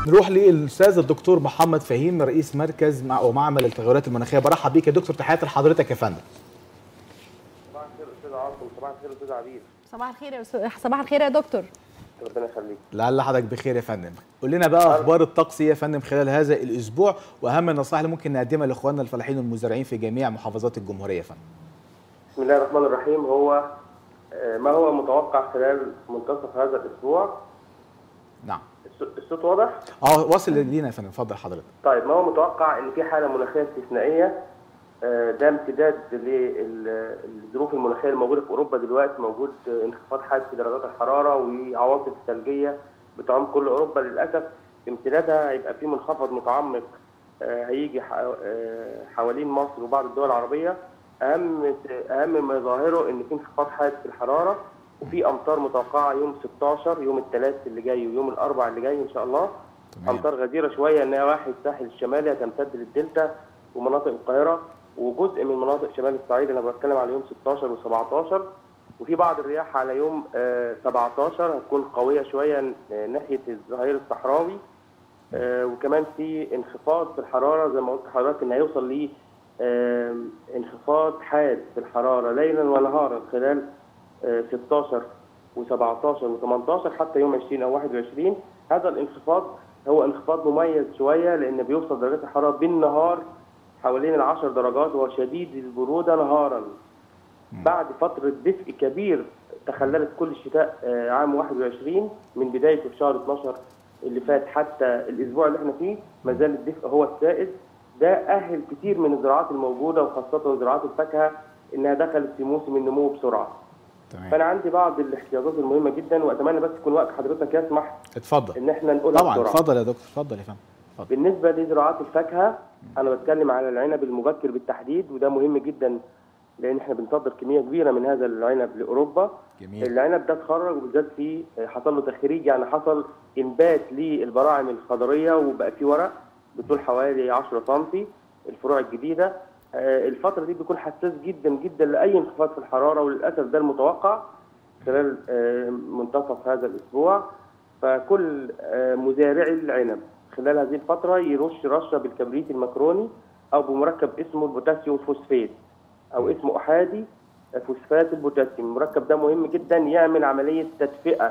نروح للاستاذ الدكتور محمد فهيم رئيس مركز مع ومعمل التغيرات المناخيه برحب بيك يا دكتور تحياتي لحضرتك يا فندم صباح الخير استاذ عاصم صباح الخير استاذ عبيد صباح الخير يا أستاذ- صباح الخير يا دكتور ربنا يخليك لعل حضرتك بخير يا فندم قول لنا بقى اخبار الطقس إيه يا فندم خلال هذا الاسبوع واهم النصائح اللي ممكن نقدمها لاخواننا الفلاحين والمزارعين في جميع محافظات الجمهوريه يا فندم بسم الله الرحمن الرحيم هو آه، ما هو متوقع خلال منتصف هذا الاسبوع نعم الص- الصوت واضح اه واصل لينا يا فندم اتفضل حضرتك طيب ما هو متوقع ان في حاله مناخيه استثنائيه آه، ده امتداد للظروف المناخيه الموجوده في اوروبا دلوقتي موجود آه، انخفاض حاد في درجات الحراره وعواصف ثلجيه بتعم كل اوروبا للاسف امتدادها هيبقى في منخفض متعمق آه، هيجي ح- آه، حوالين مصر وبعض الدول العربيه اهم اهم ما يظاهره ان في انخفاض حاد في الحراره وفي امطار متوقعه يوم 16 يوم الثلاث اللي جاي ويوم الاربع اللي جاي ان شاء الله تمام. امطار غزيره شويه انها واحد الساحل الشمالي هتمتد للدلتا ومناطق القاهره وجزء من مناطق شمال الصعيد انا بتكلم على يوم 16 و17 وفي بعض الرياح على يوم آه، 17 هتكون قويه شويه آه، ناحيه الظهير الصحراوي آه، وكمان في انخفاض في الحراره زي ما قلت لحضرتك ان هيوصل ل آم، انخفاض حاد في الحراره ليلا ونهارا خلال آه، 16 و17 و18 حتى يوم 20 او 21 هذا الانخفاض هو انخفاض مميز شويه لان بيوصل درجات الحراره بالنهار حوالين ال 10 درجات وهو شديد البروده نهارا بعد فتره دفء كبير تخللت كل الشتاء آه، عام 21 من بدايته في شهر 12 اللي فات حتى الاسبوع اللي احنا فيه ما زال الدفء هو السائد ده اهل كتير من الزراعات الموجوده وخاصه زراعات الفاكهه انها دخلت في موسم النمو بسرعه فانا تمام عندي بعض الاحتياطات المهمه جدا واتمنى بس يكون وقت حضرتك يسمح اتفضل ان احنا نقولها طبعا بسرعه اتفضل يا دكتور اتفضل يا فندم اتفضل بالنسبه لزراعات الفاكهه انا بتكلم على العنب المبكر بالتحديد وده مهم جدا لان احنا بنصدر كميه كبيره من هذا العنب لاوروبا جميل العنب ده اتخرج وبالذات في حصل له تخريج يعني حصل انبات للبراعم الخضريه وبقى في ورق بطول حوالي 10 سم الفروع الجديده آه، الفتره دي بيكون حساس جدا جدا لاي انخفاض في الحراره وللاسف ده المتوقع خلال آه، منتصف هذا الاسبوع فكل آه، مزارعي العنب خلال هذه الفتره يرش رشه بالكبريت المكروني او بمركب اسمه البوتاسيوم فوسفات او اسمه احادي فوسفات البوتاسيوم المركب ده مهم جدا يعمل عمليه تدفئه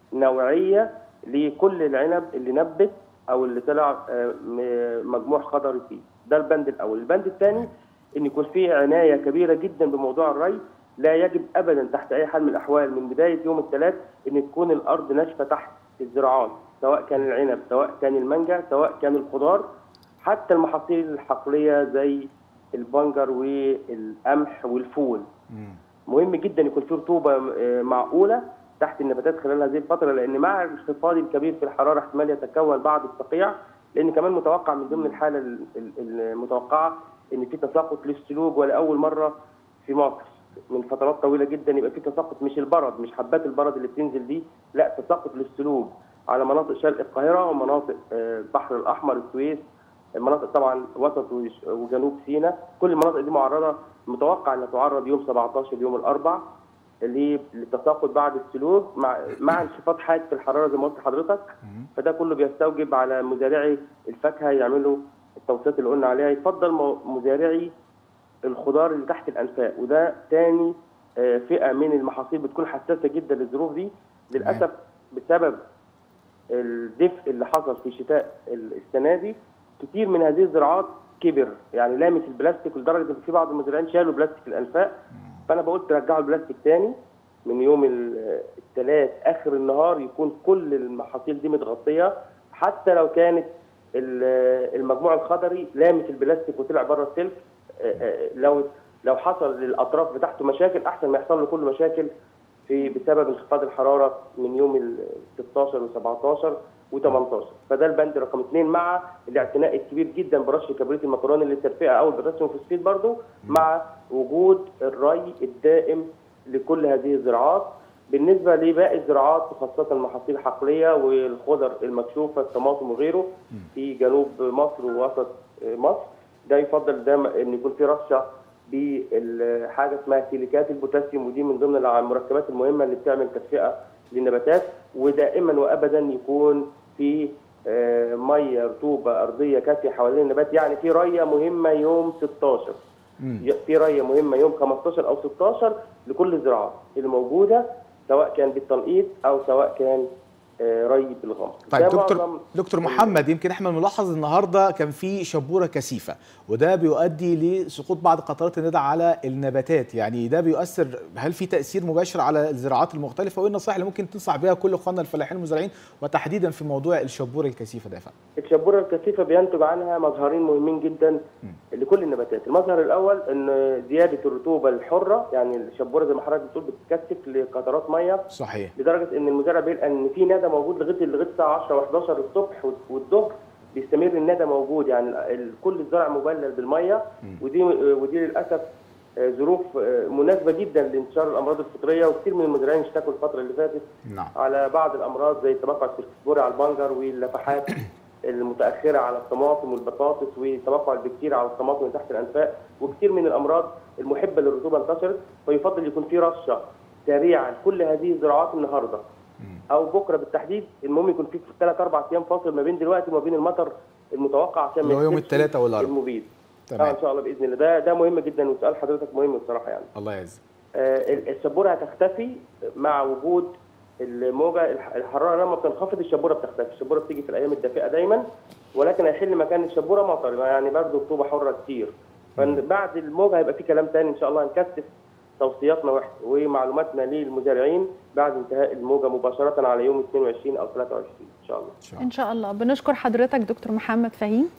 نوعيه لكل العنب اللي نبت او اللي طلع آه، م- مجموع خضري فيه ده البند الاول البند الثاني ان يكون فيه عنايه كبيره جدا بموضوع الري لا يجب ابدا تحت اي حال من الاحوال من بدايه يوم الثلاث ان تكون الارض ناشفه تحت الزراعات سواء كان العنب سواء كان المانجا سواء كان الخضار حتى المحاصيل الحقليه زي البنجر والقمح والفول مم. مهم جدا يكون في رطوبه آه، معقوله تحت النباتات خلال هذه الفتره لان مع الانخفاض الكبير في الحراره احتمال يتكون بعض الصقيع لان كمان متوقع من ضمن الحاله ال- ال- المتوقعه ان في تساقط للسلوج ولاول مره في مصر من فترات طويله جدا يبقى في تساقط مش البرد مش حبات البرد اللي بتنزل دي لا تساقط للسلوج على مناطق شرق القاهره ومناطق آه، البحر الاحمر السويس المناطق طبعا وسط وش- وجنوب سيناء كل المناطق دي معرضه متوقع انها تعرض يوم 17 يوم الاربع اللي للتساقط بعد السلوك مع مع انخفاض حاد في الحراره زي ما قلت لحضرتك مم. فده كله بيستوجب على مزارعي الفاكهه يعملوا التوصيات اللي قلنا عليها يفضل مو- مزارعي الخضار اللي تحت الانفاق وده تاني آه، فئه من المحاصيل بتكون حساسه جدا للظروف دي للاسف بسبب الدفء اللي حصل في شتاء ال- السنه دي كتير من هذه الزراعات كبر يعني لامس البلاستيك لدرجه ان في بعض المزارعين شالوا بلاستيك الانفاق فانا بقول ترجعوا البلاستيك تاني من يوم ال- الثلاث اخر النهار يكون كل المحاصيل دي متغطيه حتى لو كانت ال- المجموع الخضري لامس البلاستيك وطلع بره السلك آه، آه، لو لو حصل للاطراف بتاعته مشاكل احسن ما يحصل له كل مشاكل في بسبب انخفاض الحراره من يوم ال 16 و17 و18 فده البند رقم اثنين مع الاعتناء الكبير جدا برش كبريت المكرونه للتدفئه او البوتاسيوم فوسفيد برضو مع وجود الري الدائم لكل هذه الزراعات بالنسبه لباقي الزراعات وخاصه المحاصيل الحقليه والخضر المكشوفه الطماطم وغيره في جنوب مصر ووسط مصر ده يفضل ده ان يكون في رشه بحاجه اسمها سيليكات البوتاسيوم ودي من ضمن المركبات المهمه اللي بتعمل تدفئه للنباتات ودائما وابدا يكون في آه، ميه رطوبه ارضيه كافيه حوالين النبات يعني في ريه مهمه يوم 16 مم. ي- في ريه مهمه يوم 15 او 16 لكل الزراعات اللي موجوده سواء كان بالتنقيط او سواء كان آه، ري بالغمر طيب ده دكتور معظم دكتور ال- محمد يمكن احنا بنلاحظ النهارده كان في شبوره كثيفه وده بيؤدي لسقوط بعض قطرات الندى على النباتات يعني ده بيؤثر هل في تاثير مباشر على الزراعات المختلفه وايه النصائح اللي ممكن تنصح بها كل اخواننا الفلاحين المزارعين وتحديدا في موضوع الشبوره الكثيفه ده يا فندم الشبوره الكثيفه بينتج عنها مظهرين مهمين جدا لكل النباتات، المظهر الاول ان زياده الرطوبه الحره يعني الشبوره زي ما حضرتك بتقول بتتكثف لقطرات ميه صحيح لدرجه ان المزارع بيلقى ان في ندى موجود لغايه لغايه الساعه 10 و11 الصبح والظهر بيستمر الندى موجود يعني ال- كل الزرع مبلل بالميه ودي ودي للاسف آه، ظروف آه، مناسبه جدا لانتشار الامراض الفطريه وكثير من المزارعين اشتكوا الفتره اللي فاتت نعم على بعض الامراض زي تبقع السيركسبوري على البنجر واللفحات المتاخره على الطماطم والبطاطس وتبقع البكتيريا على الطماطم من تحت الانفاق وكثير من الامراض المحبه للرطوبه انتشرت فيفضل يكون في رشه سريعه لكل هذه الزراعات النهارده او بكره بالتحديد المهم يكون في ثلاث اربع ايام فاصل ما بين دلوقتي وما بين المطر المتوقع عشان ما اللي هو يوم يكسبش الثلاثاء والاربعاء. المبيد تمام. اه ان شاء الله باذن الله ده ده مهم جدا وسؤال حضرتك مهم بصراحه يعني الله يعزك آه، الشبوره هتختفي مع وجود الموجه الح- الحراره لما بتنخفض الشبوره بتختفي الشبوره بتيجي في الايام الدافئه دايما ولكن هيحل مكان الشبوره مطر يعني برضه رطوبه حره كتير فبعد الموجه هيبقى في كلام تاني ان شاء الله هنكثف توصياتنا وح- ومعلوماتنا للمزارعين بعد انتهاء الموجه مباشره على يوم 22 او 23 ان شاء الله ان شاء الله ان شاء الله بنشكر حضرتك دكتور محمد فهيم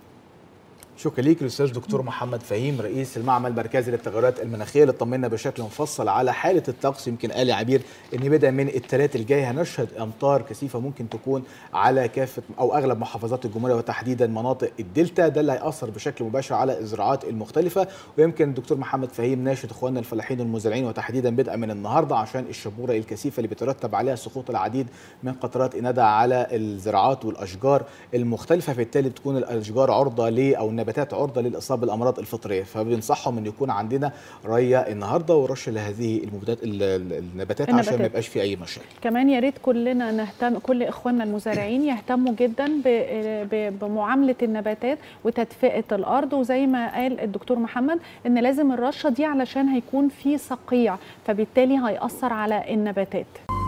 شكرا ليك الاستاذ دكتور محمد فهيم رئيس المعمل المركزي للتغيرات المناخيه اللي طمنا بشكل مفصل على حاله الطقس يمكن قال يا عبير ان بدا من الثلاث الجاي هنشهد امطار كثيفه ممكن تكون على كافه او اغلب محافظات الجمهوريه وتحديدا مناطق الدلتا ده اللي هياثر بشكل مباشر على الزراعات المختلفه ويمكن الدكتور محمد فهيم ناشد اخواننا الفلاحين والمزارعين وتحديدا بدءا من النهارده عشان الشبوره الكثيفه اللي بيترتب عليها سقوط العديد من قطرات الندى على الزراعات والاشجار المختلفه فبالتالي بتكون الاشجار عرضه ل او النباتات عرضه للاصابه بالامراض الفطريه فبنصحهم ان يكون عندنا ريه النهارده ورش لهذه المبيدات ال- ال- النباتات عشان النباتات. ما يبقاش في اي مشاكل كمان يا ريت كلنا نهتم كل اخواننا المزارعين يهتموا جدا ب- ب- بمعامله النباتات وتدفئه الارض وزي ما قال الدكتور محمد ان لازم الرشه دي علشان هيكون في صقيع فبالتالي هيأثر على النباتات